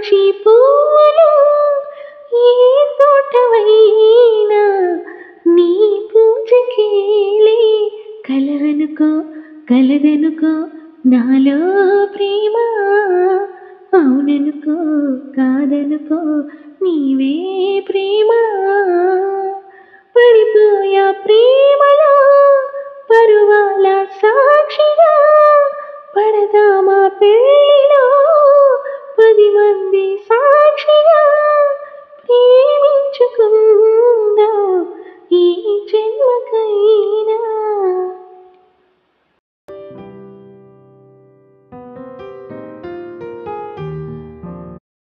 కామాక్షి పూలు ఏ తోటవైనా నీ పూజకేలే కలవనుకో కలదనుకో నాలో ప్రేమ అవుననుకో కాదనుకో నీవే ప్రేమ పడిపోయా ప్రేమలో పరువాల సాక్షిగా పడదామా పెళ్ళిలో పది మంది సాక్షిగా